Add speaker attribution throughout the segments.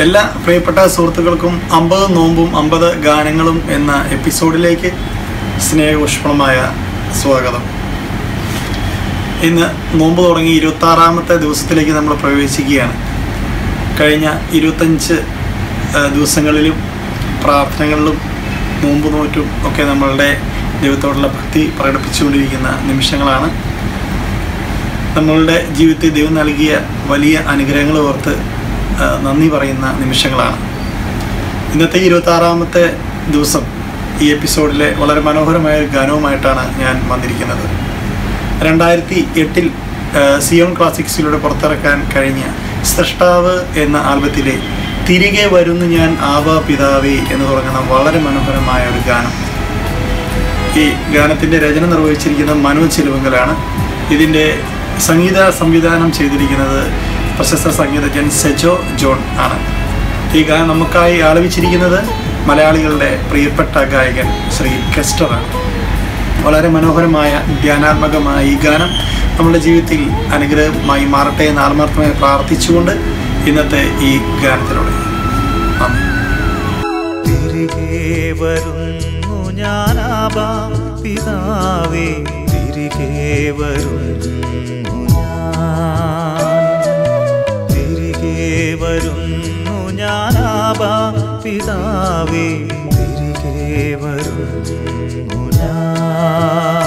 Speaker 1: എല്ലാ പ്രിയപ്പെട്ട സുഹൃത്തുക്കൾക്കും അമ്പത് നോമ്പും അമ്പത് ഗാനങ്ങളും എന്ന എപ്പിസോഡിലേക്ക് സ്നേഹപുഷ്പമായ സ്വാഗതം ഇന്ന് നോമ്പ് തുടങ്ങി ഇരുപത്തി ആറാമത്തെ ദിവസത്തിലേക്ക് നമ്മൾ പ്രവേശിക്കുകയാണ് കഴിഞ്ഞ ഇരുപത്തഞ്ച് ആ, ദിവസങ്ങളിലും പ്രാർത്ഥനകളിലും നോമ്പ് നോറ്റും ഒക്കെ നമ്മളുടെ ദൈവത്തോടുള്ള ഭക്തി പ്രകടിപ്പിച്ചുകൊണ്ടിരിക്കുന്ന നിമിഷങ്ങളാണ് നമ്മളുടെ ജീവിതത്തിൽ ദൈവം നൽകിയ വലിയ അനുഗ്രഹങ്ങൾ ഓർത്ത് ആ, നന്ദി പറയുന്ന നിമിഷങ്ങളാണ് ഇന്നത്തെ ഇരുപത്താറാമത്തെ ദിവസം ഈ എപ്പിസോഡിലെ വളരെ മനോഹരമായ ഒരു ഗാനവുമായിട്ടാണ് ഞാൻ വന്നിരിക്കുന്നത് രണ്ടായിരത്തി എട്ടിൽ സിയോൺ ക്ലാസിക്സിലൂടെ പുറത്തിറക്കാൻ കഴിഞ്ഞ സൃഷ്ടാവ് എന്ന ആൽബത്തിലെ തിരികെ വരുന്നു ഞാൻ ആവാ പിതാവേ എന്ന് തുടങ്ങുന്ന വളരെ മനോഹരമായ ഒരു ഗാനം ഈ ഗാനത്തിൻ്റെ രചന നിർവഹിച്ചിരിക്കുന്നത് മനോജ് ചിലുവങ്കലാണ് ഇതിൻ്റെ സംഗീത സംവിധാനം ചെയ്തിരിക്കുന്നത് പ്രശസ്ത സംഗീതജ്ഞൻ സെജോ ജോൺ ആണ് ഈ ഗാനം നമുക്കായി ആലപിച്ചിരിക്കുന്നത് മലയാളികളുടെ പ്രിയപ്പെട്ട ഗായകൻ ശ്രീ കെസ്റ്ററാണ് വളരെ മനോഹരമായ ധ്യാനാത്മകമായ ഈ ഗാനം നമ്മുടെ ജീവിതത്തിൽ അനുഗ്രഹമായി മാറട്ടെ എന്ന് ആത്മാർത്ഥമായി പ്രാർത്ഥിച്ചുകൊണ്ട് ഇന്നത്തെ ഈ ഗാനത്തിലൂടെ നന്ദി
Speaker 2: തിരികെ വരുന്നു ഞാനാബാ പിതാവേ തിരികെ വരുന്നു ഞാൻ തിരികെ വരുന്നു ഞാനാബാ പിതാവേ തിരികെ വരുന്നു ഞാൻ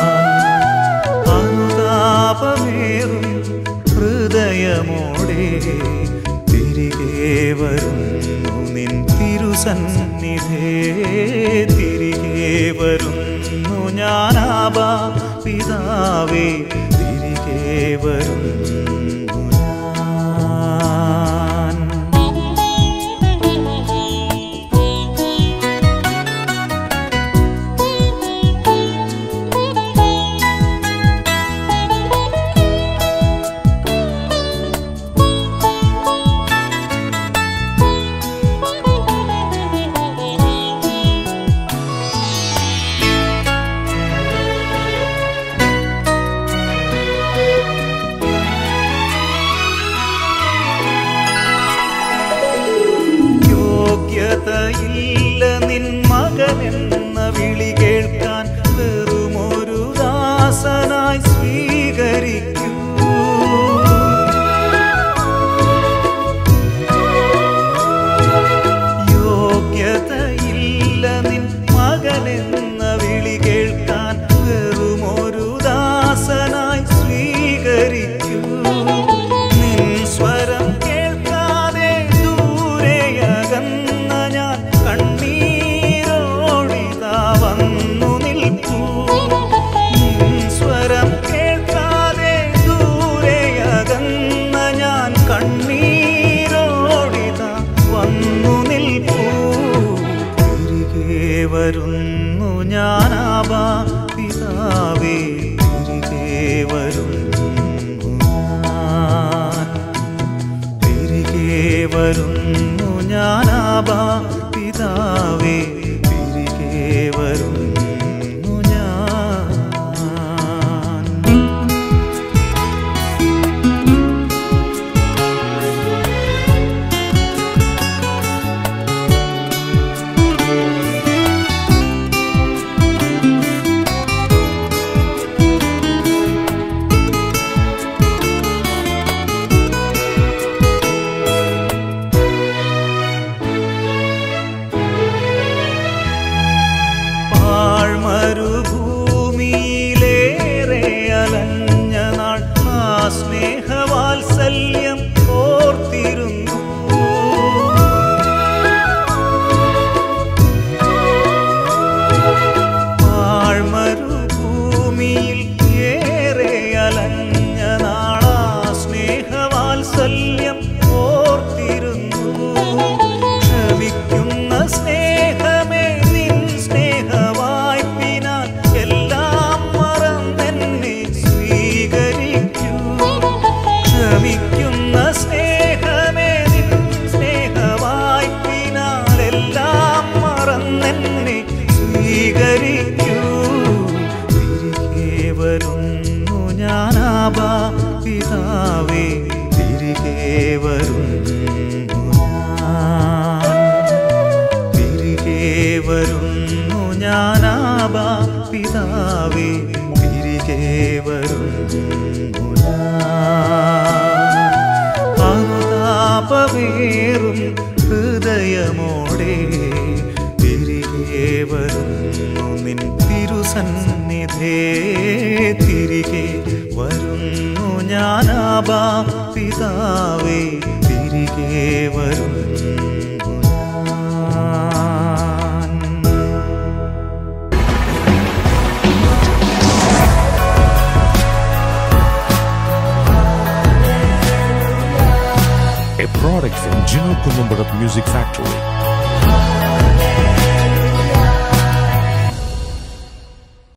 Speaker 2: അനുതാപമേറും ഹൃദയമോടെ തിരികെ വരുന്നു നിൻ തിരുസന്നിധേ തിരികെ വരുന്നു ഞാനാബാ പിതാവേ തിരികെ വരുന്നു ഞാൻ യോഗ്യതയില്ല നിൻ മകനെന്ന വിളി കേൾക്കാൻ വെറുമൊരു ദാസനായി സ്വീകരിക്കൂ യോഗ്യതയില്ല നിൻ മകനെന്ന വിളി കേൾക്കാൻ വെറുമൊരു ദാസനായി സ്വീകരിക്കൂ നിൻ സ്വരം കേൾക്കാതെ ദൂരെയകന്ന ഞാൻ കണ്ണീരോടിതാ വന്നു നിൽക്കൂ നിൻ സ്വരം കേൾക്കാതെ ദൂരെയകന്ന ഞാൻ കണ്ണീരോടിതാ വന്നു നിൽക്കൂ തിരികെ വരുന്നു ഞാനാബാ പിതാവേ തിരികെ വരുന്നു ഞാൻ തിരികെ വരുന്നു ഞാനാബാ പിതാവേ തിരികെ വരുന്നു ഞാൻ പാഴ്മരുഭൂമിയിലേറെ അലഞ്ഞ നാൾ ആ സ്നേഹവാത്സല്യം ഓർത്തിരുന്നു പാഴ്മരുഭൂമിയിൽ ഏറെ അലഞ്ഞ നാളാ സ്നേഹവാത്സല്യം ഓർത്തിരുന്നു ക്ഷമിക്കുന്ന സ്നേഹമേ നിൻ സ്നേഹവായ്പിനാൽ എല്ലാം മറന്നെന്നെ സ്വീകരിക്കൂ ക്ഷമിക്കുന്ന സ്നേഹമേ നിൻ സ്നേഹവായ്പിനാൽ എല്ലാം മറന്നെന്നെ സ്വീകരിക്കൂ തിരികെ വരുന്നു ഞാനാബാ പിതാവേ തിരികെ വരുന്നു ഞാൻ വരുന്നു ഞാനാബാ പിതാവേ തിരികെ വരുന്നു ഞാൻ അനുതാപമേറും ഹൃദയമോടെ തിരികെ വരുന്നു നിൻ തിരുസന്നിധേ തിരികെ വരുന്നു ഞാനാബാ പിതാവേ തിരികെ വരുന്നു ഞാൻ
Speaker 3: a product from Gino Columbarat Music Factory.